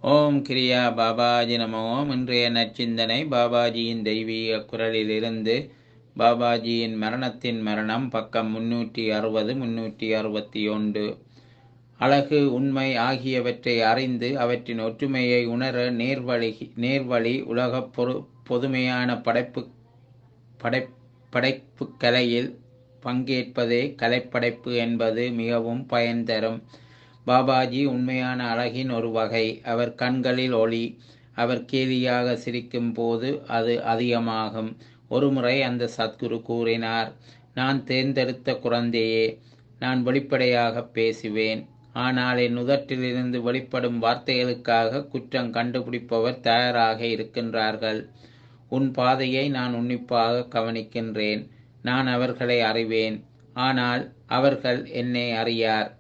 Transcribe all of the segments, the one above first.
ஓம் கிரியா பாபாஜி நமோ இன்றைய நற்சிந்தனை பாபாஜியின் தெய்வீக குரலிலிருந்து பாபாஜியின் மரணத்தின் மரணம் பக்கம் முன்னூற்றி அறுபது முன்னூற்றி அறுபத்தி ஒன்று அழகு உண்மை ஆகியவற்றை அறிந்து அவற்றின் ஒற்றுமையை உணர நேர்வழி நேர்வழி உலகப் பொரு பொதுமையான படைப்பு படை படைப்பு கலையில் பங்கேற்பதே கலைப்படைப்பு என்பது மிகவும் பயன் தரும் பாபாஜி உண்மையான அழகின் ஒரு வகை அவர் கண்களில் ஒளி அவர் கேலியாக சிரிக்கும் போது அது அதிகமாகும் ஒருமுறை அந்த சத்குரு கூறினார் நான் தேர்ந்தெடுத்த குழந்தையே நான் வெளிப்படையாக பேசுவேன் ஆனால் என் உதட்டிலிருந்து வெளிப்படும் வார்த்தைகளுக்காக குற்றம் கண்டுபிடிப்பவர் தயாராக இருக்கின்றார்கள் உன் பாதையை நான் உன்னிப்பாக கவனிக்கின்றேன் நான் அவர்களை அறிவேன் ஆனால் அவர்கள் என்னை அறியார்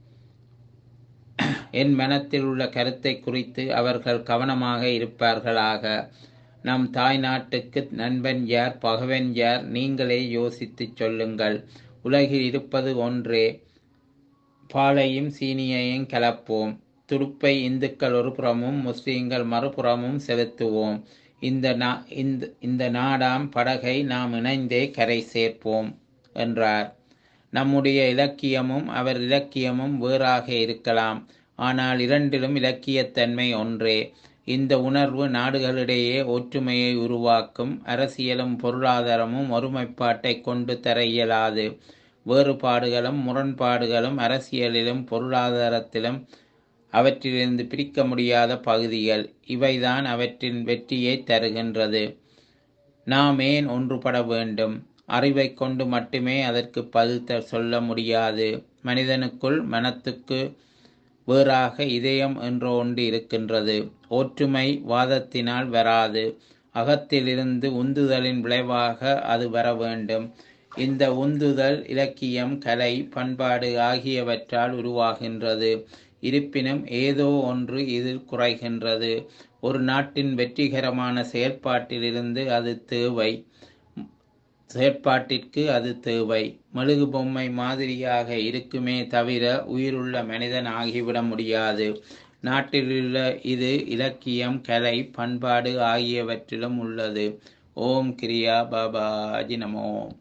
என் மனத்தில் உள்ள கருத்தை குறித்து அவர்கள் கவனமாக இருப்பார்களாக நம் தாய் நாட்டுக்கு நண்பன் யார் பகவன் யார் நீங்களே யோசித்துச் சொல்லுங்கள் உலகில் இருப்பது ஒன்றே பாலையும் சீனியையும் கலப்போம் துடுப்பை இந்துக்கள் ஒரு புறமும் முஸ்லீம்கள் மறுபுறமும் செலுத்துவோம் இந்த நா இந்த இந்த நாடாம் படகை நாம் இணைந்தே கரை சேர்ப்போம் என்றார் நம்முடைய இலக்கியமும் அவர் இலக்கியமும் வேறாக இருக்கலாம் ஆனால் இரண்டிலும் இலக்கியத்தன்மை ஒன்றே இந்த உணர்வு நாடுகளிடையே ஒற்றுமையை உருவாக்கும் அரசியலும் பொருளாதாரமும் ஒருமைப்பாட்டை கொண்டு தர இயலாது வேறுபாடுகளும் முரண்பாடுகளும் அரசியலிலும் பொருளாதாரத்திலும் அவற்றிலிருந்து பிரிக்க முடியாத பகுதிகள் இவைதான் அவற்றின் வெற்றியை தருகின்றது நாம் ஏன் ஒன்றுபட வேண்டும் அறிவை கொண்டு மட்டுமே அதற்கு பதில் சொல்ல முடியாது மனிதனுக்குள் மனத்துக்கு வேறாக இதயம் என்ற ஒன்று இருக்கின்றது ஒற்றுமை வாதத்தினால் வராது அகத்திலிருந்து உந்துதலின் விளைவாக அது வர வேண்டும் இந்த உந்துதல் இலக்கியம் கலை பண்பாடு ஆகியவற்றால் உருவாகின்றது இருப்பினும் ஏதோ ஒன்று இதில் குறைகின்றது ஒரு நாட்டின் வெற்றிகரமான செயல்பாட்டிலிருந்து அது தேவை செயற்பாட்டிற்கு அது தேவை மெழுகு பொம்மை மாதிரியாக இருக்குமே தவிர உயிருள்ள மனிதன் ஆகிவிட முடியாது நாட்டிலுள்ள இது இலக்கியம் கலை பண்பாடு ஆகியவற்றிலும் உள்ளது ஓம் கிரியா பாபாஜி நமோ